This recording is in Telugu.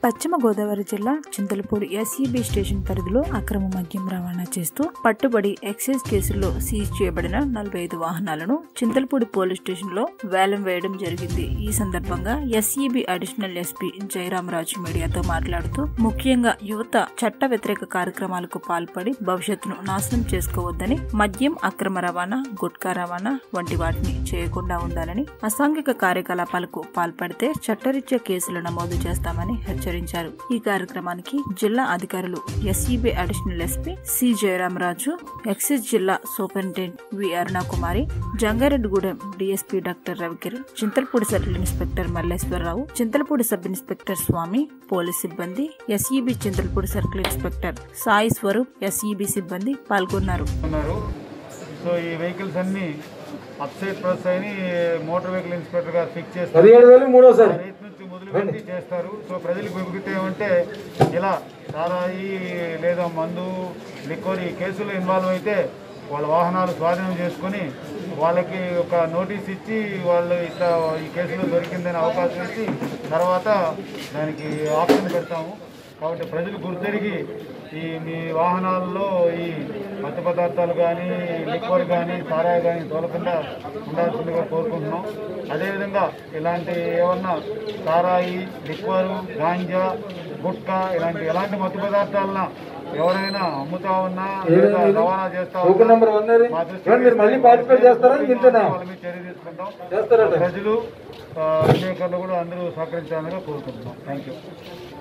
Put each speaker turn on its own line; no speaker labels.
పశ్చిమ గోదావరి జిల్లా చింతలపూడి ఎస్ఈబి స్టేషన్ పరిధిలో అక్రమ మద్యం రవాణా చేస్తూ పట్టుబడి ఎక్సైజ్ కేసుల్లో సీజ్ చేయబడిన నలభై ఐదు వాహనాలను చింతలపూడి పోలీస్ స్టేషన్ లో వేలం వేయడం జరిగింది ఈ సందర్భంగా ఎస్ఈబి అడిషనల్ ఎస్పీ జయరామరాజు మీడియాతో మాట్లాడుతూ ముఖ్యంగా యువత చట్ట వ్యతిరేక కార్యక్రమాలకు పాల్పడి భవిష్యత్తును నాశనం చేసుకోవద్దని మద్యం అక్రమ రవాణా గుట్కా రవాణా వంటి వాటిని చేయకుండా ఉండాలని అసాంఘిక కార్యకలాపాలకు పాల్పడితే చట్టరీత్యా కేసులు నమోదు చేస్తామని హెచ్చరించారు ఈ కార్యక్రమానికి జిల్లా అధికారులు SEB additional SP C Jayaramaraju excise జిల్లా superintendent V Arunakumari Jangareddygudem DSP doctor Ravikiran Chintalapudi circle inspector Malleswararao Chintalapudi sub inspector Swamy police సిబ్బంది SEB Chintalapudi circle inspector Sai Swaroop SEB సిబ్బంది పాల్గొన్నారు
ఉన్నారు సో ఈ వెహికల్స్ అన్ని అప్సైడ్ ప్లస్ అని మోటార్ వెహికల్ ఇన్స్పెక్టర్ గారు ఫిక్స్ చేస్తారు
పదిహేడు వేలు మూడోసారి
రైతు నుంచి మొదలుపెట్టి చేస్తారు సో ప్రజలకు విముఖత ఏమంటే ఇలా సారాయి లేదా మందు లిక్వర్ ఈ కేసులో ఇన్వాల్వ్ అయితే వాళ్ళ వాహనాలు స్వాధీనం చేసుకొని వాళ్ళకి ఒక నోటీస్ ఇచ్చి వాళ్ళు ఇట్లా ఈ కేసులో దొరికిందని అవకాశం ఇచ్చి తర్వాత దానికి ఆప్షన్ పెడతాము కాబట్టి ప్రజలు గుర్తెరిగి ఈ మీ వాహనాల్లో ఈ మత్తు పదార్థాలు కానీ లిక్వర్ కానీ సారాయి కానీ తోలకుండా ఉండాల్సిందిగా కోరుకుంటున్నాం అదేవిధంగా ఇలాంటి ఏమన్నా సారాయి లిక్వరు గాంజా గుట్కా ఇలాంటి ఎలాంటి మత్తు పదార్థాలన ఎవరైనా అమ్ముతా ఉన్నా లేదా రవాణా చేస్తా
టోకెన్
ఉన్నా
నెంబర్ వన్ అది
మా దృష్టికి
ఏమండి, మీరు మళ్ళీ పార్టిసిపేట్ చేస్తారా ఇంతేనా
వాళ్ళ మీద చర్య తీసుకుంటాం
చేస్తారట
ప్రజలు ఆ, విలేకరులు కూడా అందరూ సహకరించాలని కోరుకుంటున్నాం థ్యాంక్ యూ